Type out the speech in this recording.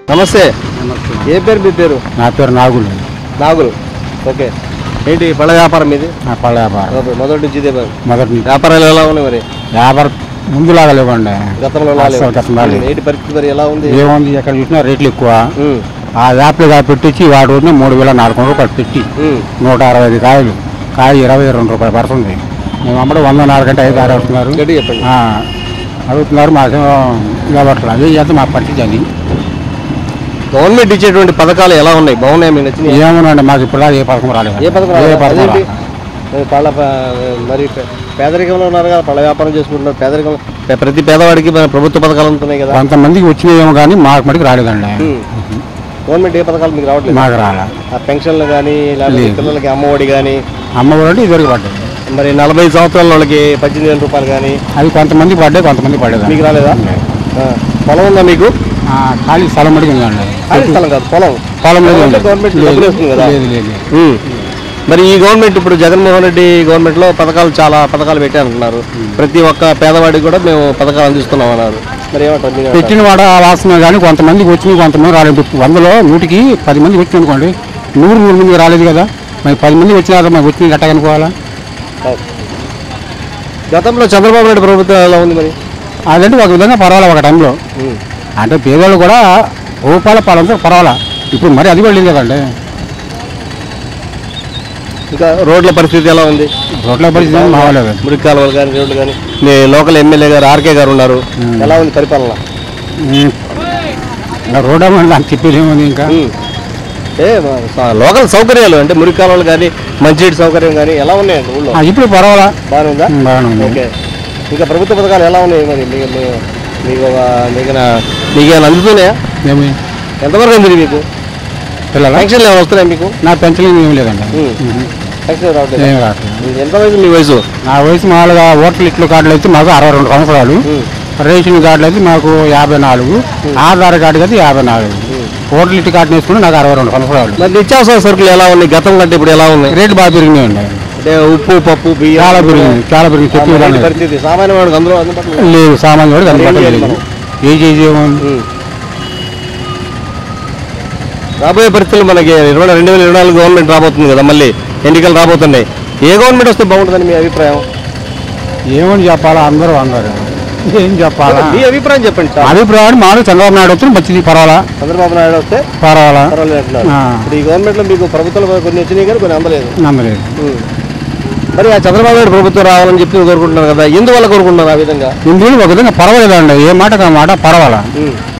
నమస్తే ఏ పేరు మీ పేరు నా పేరు నాగులు నాగులు ఓకే ఏంటి పళ్ళ వ్యాపారం ఇది నా పళ్ళ వ్యాపారం ఓకే, మొదటి నుంచి ఇదే పని. మొదటి నుంచి వ్యాపారాలు ఎలా ఉన్నాయి మరి వ్యాపారం ముందులాగా లేవండి గతంలో ఎలా లేవు? అసలు గతంలో లేవు. ఏంటి పరిస్థితి మరి ఎలా ఉంది ఏముంది ఎక్కడ చూసినా రేట్లు ఎక్కువ ఉమ్, ఆ వ్యాప్లుగా పెట్టించి వాడు రోజున మూడు వేల నాలుగు వందల రూపాయలు పెట్టి ఉమ్, నూట అరవై ఐదు కాయలు కాయ ఇరవై రెండు రూపాయలు పడుతుంది మేము అమ్మడం వంద నాలుగు గంట ఐదు ఆరు అవుతున్నారు గట్టి చెప్పండి ఆ, అడుగుతున్నారు మాకేమో ఇవ్వట్లేదు అదే చేస్తే మా పరిస్థితి అది గవర్నమెంట్ ఇచ్చేటువంటి పథకాలు ఎలా ఉన్నాయి బాగున్నాయి మీకు నచ్చినాయి ఏమోనండి మాకు ఇప్పుడు ఏ పథకం రాలేదు ఏ పథకం ఏ రాలేదా? పథకం అదేంటి? రాలేదు. మరి పళ్ళ ప- మరి పే- పేదరికంలో ఉన్నారు కదా పళ్ళ వ్యాపారం చేసుకుంటున్నారు పేదరికం పే- ప్రతి పేదవాడికి మన ప్రభుత్వ పథకాలు ఉంటున్నాయి కదా కొంతమందికి వచ్చినాయేమో కానీ మాకు మటుకు రాలేదండి ఉమ్. గవర్నమెంట్ ఏ పథకాలు మీకు రావట్లేదు మాకు రాలే ఆ పెన్షన్లు కానీ లేకపోతే లేదు. పిల్లలకి అమ్మఒడి కానీ అమ్మ కూడా ఇద్దరికి పడ్డాయి మరి నలభై సంవత్సరాల వాళ్ళకి పద్దెనిమిది వేల రూపాయలు కానీ అది కొంతమంది పడ్డాయి కొంతమంది పడేది మీకు రాలేదా ఆ, పొలం ఉందా మీకు ఖాళీ స్థలం మటుకు ఉందండి ఖాళీ స్థలం కాదు పొలం పొలం లేదు పొలం అంటే గవర్నమెంట్ లేదు, డబ్బులు వేస్తుంది కదా లేదు లేదు లేదు. ఉమ్. మరి ఈ గవర్నమెంట్ ఇప్పుడు జగన్మోహన్ రెడ్డి గవర్నమెంట్ లో పథకాలు చాలా పథకాలు పెట్టారంటున్నారు ప్రతి ఒక్క పేదవాడికి కూడా మేము పథకాలు అందిస్తున్నాం అన్నారు మరి ఏమంటారు మీరు ఏమంటారు? పెట్టిన వాడ వాసన కానీ కొంతమందికి వచ్చినాయి కొంతమంది రాలేదు ఇప్పుడు వందలో నూటికి పది మందికి వచ్చింది అనుకోండి నూరు నూరు మందికి రాలేదు కదా మరి పది మంది వచ్చినారు మరి వచ్చింది గట్ట కనుకోవాలా గతంలో చంద్రబాబు నాయుడు ప్రభుత్వం ఎలా ఉంది మరి అదంటే ఒక విధంగా పర్వాలే ఒక టైంలో ఉమ్. అంటే పేదవాళ్ళు కూడా రూపాయల పాలంతా పర్వాలా ఇప్పుడు మరి అది కూడా లేదు కదండి ఇంకా రోడ్ల పరిస్థితి ఎలా ఉంది రోడ్ల పరిస్థితి ఏం బాగోలేదు మురికి కాలువలు కానీ రోడ్లు కానీ మీ లోకల్ ఎమ్మెల్యే గారు ఆర్కే గారు ఉన్నారు ఎలా ఉంది పరిపాలన ఉమ్. ఇంకా రోడ్ అవ్వండి దానికి చెప్పేది ఏముంది ఇంకా ఉమ్. ఏ మా- స- లోకల్ సౌకర్యాలు అంటే మురికి కాలువలు కానీ మంచినీటి సౌకర్యం కానీ ఎలా ఉన్నాయి ఊళ్ళో ఆ, ఇప్పుడు పర్వాలా బాగానే ఉందా ఉమ్, బాగానే ఉంది ఓకే ఇంకా ప్రభుత్వ పథకాలు ఎలా ఉన్నాయి మరి మీ- మీ- మీకు ఒక- మీకు నా- మీకు ఏమైనా అందుతున్నాయా ఏమి ఎంతవరకు అందింది మీకు పిల్లల పెన్షన్లు ఏమైనా వస్తున్నాయి మీకు నా పెన్షన్ ఏం లేదండి ఉమ్. ఉమ్. పెన్షన్ రావట్లేదు ఏం రావట్లేదు ఎంత వయసు మీ వయసు నా వయసు మామూలుగా ఓటర్ ఇట్లు కార్డులు అయితే మాకు అరవై రెండు సంవత్సరాలు ఉమ్. రేషన్ కార్డులు అయితే మాకు యాభై నాలుగు ఆధార్ కార్డు అయితే యాభై నాలుగు ఓటర్ ఇట్లు కార్డు వేసుకుని నాకు అరవై రెండు సంవత్సరాలు మరి నిత్యావసర సరుకులు ఎలా ఉన్నాయి గతం కంటే ఇప్పుడు ఎలా ఉన్నాయి రేటు బాగా పెరిగినాయండి అంటే ఉప్పు పప్పు బియ్యం చాలా పెరిగింది చాలా పెరిగింది ఆ, చెప్పి మరి విధానం ఏంటి పరిస్థితి సామాన్య వాడికి అందరూ అందుబాటులో లేదు. లేదు సామాన్లు కూడా మరి ఏం కనపడలేదు చేయాలి మనం? ఏ చేసి ఏముంది ఉమ్. రాబోయే పరిస్థితులు మనకి ఇరవై రెండు వేల ఇరవై నాలుగు గవర్నమెంట్ రాబోతుంది కదా మళ్ళీ ఎన్నికలు రాబోతున్నాయి ఏ గవర్నమెంట్ వస్తే బాగుంటుందని మీ అభిప్రాయం ఏమని చెప్పాలా అందరూ అందరు ఏం చెప్పాలా మీ అభిప్రాయం చెప్పండి సార్ అభిప్రాయం మాకు చంద్రబాబు నాయుడు వస్తే మంచిది పర్వాలా చంద్రబాబు నాయుడు వస్తే పర్వాలా పర్వాలేదు అంటున్నారు ఆ. ఇప్పుడు ఈ గవర్నమెంట్ లో మీకు ప్రభుత్వాలు కొన్ని వచ్చినాయి కానీ కొన్ని అందలేదు నమ్మలేదు ఉమ్. మరి ఆ చంద్రబాబు నాయుడు ప్రభుత్వం రావాలని చెప్పి కోరుకుంటున్నారు కదా ఎందువల్ల కోరుకుంటున్నారు ఆ విధంగా ఇందులో ఒక విధంగా పర్వాలేదండి ఏ మాటకు ఆ మాట పర్వాలా ఉమ్.